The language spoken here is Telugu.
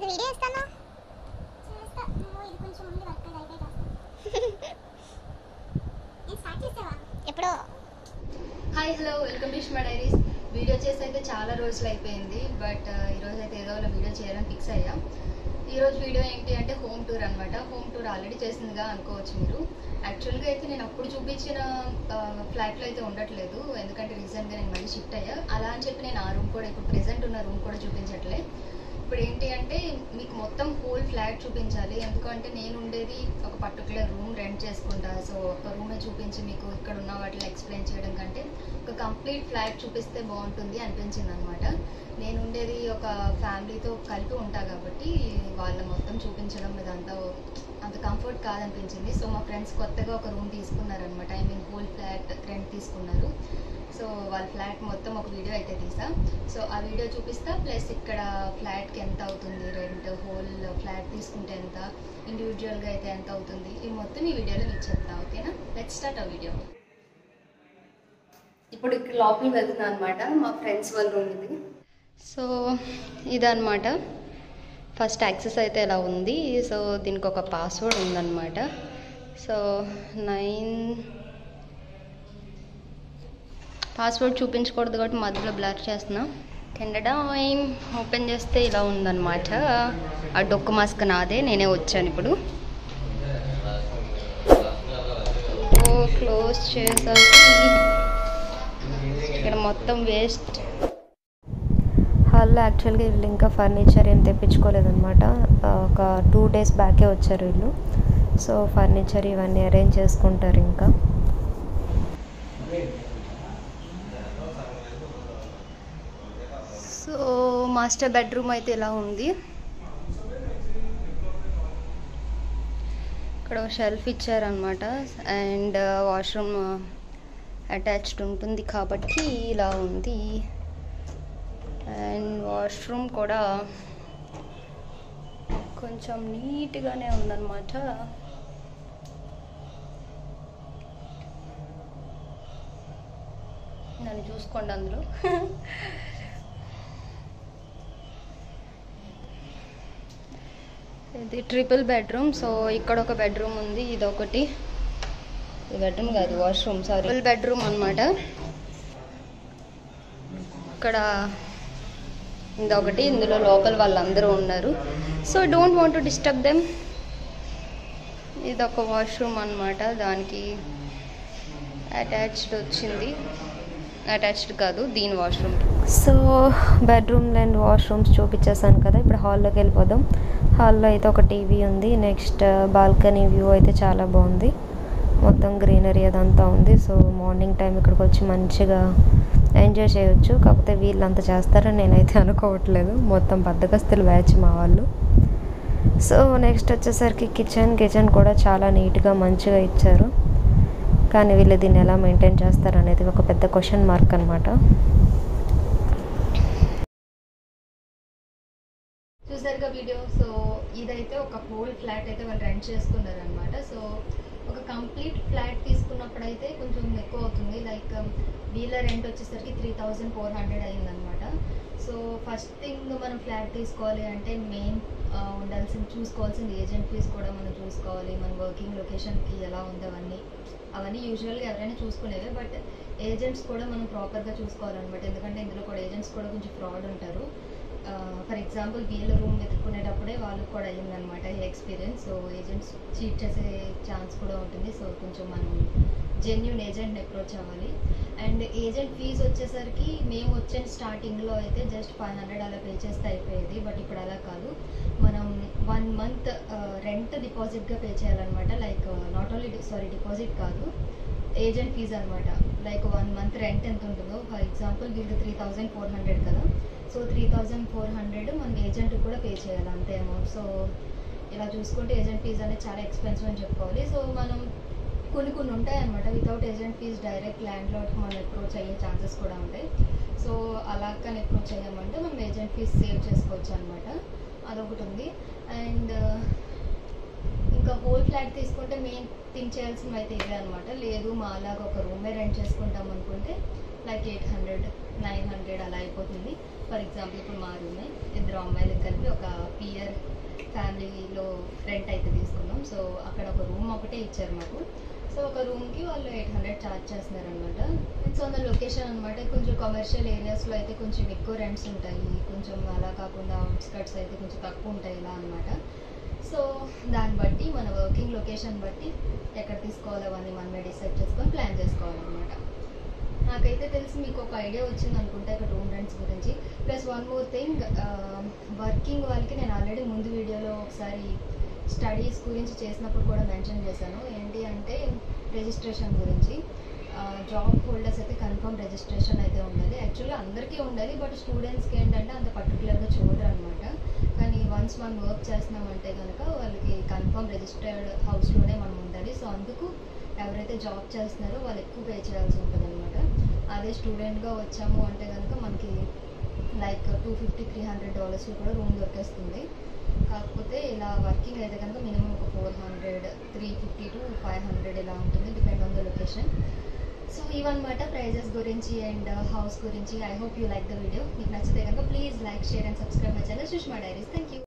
వీడియో ఇస్తాను చేస్తా నువ్వు ఇది కొంచెం ఉంది వర్క్ అయితే చేస్తా నేను స్టార్ట్ చేసావా ఎప్పుడో hi hello welcome to my diaries video చేసి అయితే చాలా రోజులు అయిపోయింది బట్ ఈరోజు అయితే ఏదో ఒక వీడియో చేయాలని ఫిక్స్ అయ్యా ఈరోజు వీడియో ఏంటి అంటే హోమ్ టూర్ అనమాట హోమ్ టూర్ ఆల్రెడీ చేసిందిగా అనుకోవచ్చు మీరు యాక్చువల్గా అయితే నేను అప్పుడు చూపించిన ఫ్లాట్లో అయితే ఉండట్లేదు ఎందుకంటే రీసెంట్గా నేను మళ్ళీ షిఫ్ట్ అయ్యా అలా అని చెప్పి నేను ఆ రూమ్ కూడా ఇప్పుడు ప్రెసెంట్ ఉన్న రూమ్ కూడా చూపించట్లే ఇప్పుడు ఏంటి అంటే మీకు మొత్తం హోల్ ఫ్లాట్ చూపించాలి ఎందుకంటే నేను ఉండేది ఒక పర్టికులర్ రూమ్ రెంట్ చేసుకుంటా సో ఒక రూమే చూపించి మీకు ఇక్కడ ఉన్న వాటిని ఎక్స్ప్లెయిన్ చేయడం కంటే ఒక కంప్లీట్ ఫ్లాట్ చూపిస్తే బాగుంటుంది అనిపించింది అనమాట నేను ఉండేది ఒక ఫ్యామిలీతో కలిపి ఉంటా కాబట్టి వాళ్ళ మొత్తం చూపించడం ఇదంతా అంత కంఫర్ట్ కాదనిపించింది సో మా ఫ్రెండ్స్ కొత్తగా ఒక రూమ్ తీసుకున్నారనమాట I mean whole flat rent తీసుకున్నారు సో వాళ్ళ ఫ్లాట్ మొత్తం ఒక వీడియో అయితే తీసా సో ఆ వీడియో చూపిస్తా ప్లస్ ఇక్కడ ఫ్లాట్కి ఎంత అవుతుంది రెంట్ హోల్ ఫ్లాట్ తీసుకుంటే ఎంత ఇండివిజువల్గా అయితే ఎంత అవుతుంది ఈ మొత్తం ఈ వీడియోలో మీకు చెప్తా ఓకేనా లెట్ స్టార్ట్ ఆ వీడియో ఇప్పుడు ఇక్కడ లోపలికి వెళ్తున్నాను అనమాట మా ఫ్రెండ్స్ వాళ్ళ రూమ్ ఇది సో ఇదన్నమాట ఫస్ట్ యాక్సెస్ అయితే ఇలా ఉంది సో దీనికి ఒక పాస్వర్డ్ ఉందన్నమాట సో నైన్ పాస్వర్డ్ చూపించకూడదు కాబట్టి మధ్యలో బ్లర్ చేస్తున్నా కెనడా ఓపెన్ చేస్తే ఇలా ఉందన్నమాట ఆ డొక్కు మాస్క్ నాదే నేనే వచ్చాను ఇప్పుడు ఓ క్లోజ్ చేసాకి ఇక్కడ మొత్తం వేస్ట్ హాల్లో యాక్చువల్గా వీళ్ళు ఇంకా ఫర్నిచర్ ఏం తెప్పించుకోలేదన్నమాట ఆ, ఒక టూ డేస్ బ్యాకే వచ్చారు వీళ్ళు సో ఫర్నిచర్ ఇవన్నీ అరేంజ్ చేసుకుంటారు ఇంకా సో మాస్టర్ బెడ్రూమ్ అయితే ఇలా ఉంది ఇక్కడ షెల్ఫ్ ఇచ్చారనమాట అండ్ వాష్రూమ్ అటాచ్డ్ ఉంటుంది కాబట్టి ఇలా ఉంది అండ్ వాష్రూమ్ కూడా కొంచెం నీట్గానే ఉందన్నమాట నన్ను చూసుకోండి అందులో ఇది ట్రిపుల్ బెడ్రూమ్ సో ఇక్కడ ఒక బెడ్రూమ్ ఉంది ఇది ఒకటి ఇది బెడ్రూమ్ కాదు వాష్రూమ్ సారీ ట్రిపుల్ బెడ్రూమ్ అన్నమాట ఇక్కడ ఇదొకటి ఇందులో లోపల వాళ్ళందరూ ఉన్నారు so don't want to disturb them ఇది ఒక వాష్రూమ్ అన్నమాట దానికి అటాచ్డ్ వచ్చింది అటాచ్డ్ కాదు దీని washroom so bedroom and washrooms చూపించేసాను కదా ఇప్పుడు హాల్లోకి వెళ్ళిపోదాం హాల్లో అయితే ఒక టీవీ ఉంది నెక్స్ట్ బాల్కనీ వ్యూ అయితే చాలా బాగుంది మొత్తం గ్రీనరీ అదంతా ఉంది సో మార్నింగ్ టైం ఇక్కడికి వచ్చి మంచిగా ఎంజాయ్ చేయొచ్చు కాకపోతే వీళ్ళు అంత చేస్తారని నేనైతే అనుకోవట్లేదు మొత్తం బద్దకస్తులు బ్యాచ్ మా వాళ్ళు సో నెక్స్ట్ వచ్చేసరికి కిచెన్ కిచెన్ కూడా చాలా నీట్గా మంచిగా ఇచ్చారు కానీ వీళ్ళు దీన్ని ఎలా మెయింటైన్ చేస్తారు అనేది ఒక పెద్ద క్వశ్చన్ మార్క్ అనమాట చూసారుగా వీడియో సో ఇదైతే ఒక హోల్ ఫ్లాట్ అయితే వాళ్ళు రెంట్ చేసుకున్నారు అనమాట సో ఒక కంప్లీట్ ఫ్లాట్ తీసుకున్నప్పుడు అయితే కొంచెం ఎక్కువ అవుతుంది లైక్ వీళ్ళ రెంట్ వచ్చేసరికి త్రీ థౌజండ్ ఫోర్ హండ్రెడ్ అయిందనమాట సో ఫస్ట్ థింగ్ మనం ఫ్లాట్ తీసుకోవాలి అంటే మెయిన్ ఉండాల్సింది చూసుకోవాల్సింది ఏజెంట్ ఫీస్ కూడా మనం చూసుకోవాలి మన వర్కింగ్ లొకేషన్కి ఎలా ఉంది అవన్నీ అవన్నీ యూజువల్గా ఎవరైనా చూసుకునేవే బట్ ఏజెంట్స్ కూడా మనం ప్రాపర్గా చూసుకోవాలన్నమాట ఎందుకంటే ఇందులో కూడా ఏజెంట్స్ కూడా కొంచెం ఫ్రాడ్ ఉంటారు ఫర్ ఎగ్జాంపుల్ వీళ్ళ రూమ్ వెతుక్కునేటప్పుడే వాళ్ళకి కూడా అయ్యిందనమాట ఈ ఎక్స్పీరియన్స్ సో ఏజెంట్స్ చీట్ చేసే ఛాన్స్ కూడా ఉంటుంది సో కొంచెం మనం జెన్యున్ ఏజెంట్ని అప్రోచ్ అవ్వాలి అండ్ ఏజెంట్ ఫీజు వచ్చేసరికి మేము వచ్చిన స్టార్టింగ్లో అయితే జస్ట్ ఫైవ్ హండ్రెడ్ అలా పే చేస్తే అయిపోయేది బట్ ఇప్పుడు అలా కాదు మనం వన్ మంత్ రెంట్ డిపాజిట్గా పే చేయాలన్నమాట like not only sorry deposit కాదు ఏజెంట్ ఫీజ్ అనమాట లైక్ వన్ మంత్ రెంట్ ఎంత ఉంటుందో ఫర్ ఎగ్జాంపుల్ వీళ్ళు త్రీ థౌజండ్ ఫోర్ హండ్రెడ్ కదా so three thousand four hundred మనం ఏజెంట్కి కూడా పే చేయాలి అంతే అమౌంట్ సో ఇలా చూసుకుంటే ఏజెంట్ ఫీజ్ అనేది చాలా ఎక్స్పెన్సివ్ అని చెప్పుకోవాలి సో మనం కొన్ని కొన్ని ఉంటాయి అనమాట వితౌట్ ఏజెంట్ ఫీజ్ డైరెక్ట్ ల్యాండ్ లాడ్కి మనం అప్రోచ్ అయ్యే ఛాన్సెస్ కూడా ఉంటాయి సో అలా కానీ అప్రోచ్ అయ్యామంటే మనం ఏజెంట్ ఫీజ్ సేవ్ చేసుకోవచ్చు అనమాట అదొకటి ఉంది అండ్ ఇంకా హోల్ ఫ్లాట్ తీసుకుంటే మెయిన్ థింక్ చేయాల్సినవి అయితే ఇవే అనమాట లేదు మా అలాగా ఒక రూమే రెంట్ చేసుకుంటాం అనుకుంటే like eight hundred nine hundred అలా అయిపోతుంది ఫర్ ఎగ్జాంపుల్ ఇప్పుడు మా రూమే ఇద్దరు అమ్మాయిలకు కలిపి ఒక పియర్ ఫ్యామిలీలో రెంట్ అయితే తీసుకున్నాం సో అక్కడ ఒక రూమ్ ఒకటే ఇచ్చారు మాకు సో ఒక రూమ్కి వాళ్ళు ఎయిట్ హండ్రెడ్ ఛార్జ్ చేస్తున్నారు అనమాట ఇట్స్ ఆన్ ద లొకేషన్ అనమాట కొంచెం కమర్షియల్ ఏరియాస్లో అయితే కొంచెం ఎక్కువ రెంట్స్ ఉంటాయి కొంచెం అలా కాకుండా అవుట్స్కట్స్ అయితే కొంచెం తక్కువ ఉంటాయి ఇలా అనమాట సో దాన్ని బట్టి మన వర్కింగ్ లొకేషన్ బట్టి ఎక్కడ తీసుకోవాలి అవన్నీ మనమే డిసైడ్ చేసుకొని ప్లాన్ చేసుకోవాలన్నమాట నాకైతే తెలిసి మీకు ఒక ఐడియా వచ్చింది అనుకుంటా ఇక్కడ రూమ్ రెంట్స్ గురించి plus one more thing working వాళ్ళకి నేను ఆల్రెడీ ముందు వీడియోలో ఒకసారి స్టడీస్ గురించి చేసినప్పుడు కూడా మెన్షన్ చేశాను ఏంటి అంటే రిజిస్ట్రేషన్ గురించి జాబ్ హోల్డర్స్ అయితే కన్ఫర్మ్ రిజిస్ట్రేషన్ అయితే ఉండాలి యాక్చువల్లీ అందరికీ ఉండాలి బట్ స్టూడెంట్స్కి ఏంటంటే అంత పర్టికులర్గా చూడరు అనమాట కానీ వన్స్ మనం వర్క్ చేస్తున్నామంటే కనుక వాళ్ళకి కన్ఫర్మ్ రిజిస్టర్డ్ హౌస్లోనే మనం ఉండాలి సో అందుకు ఎవరైతే జాబ్ చేస్తున్నారో వాళ్ళు ఎక్కువ పే చేయాల్సి ఉంటుంది అనమాట అదే స్టూడెంట్గా వచ్చాము అంటే కనుక మనకి like two fifty three hundred డాలర్స్లో కూడా రూమ్ దొరికేస్తుంది కాకపోతే ఇలా వర్కింగ్ అయితే కనుక మినిమం ఒక four hundred three fifty to five hundred ఇలా ఉంటుంది depend on the location so ఇవన్నమాట ప్రైజెస్ గురించి అండ్ హౌస్ గురించి I hope you like the video మీకు నచ్చితే కనుక please like share and subscribe my channel Sushma diaries thank you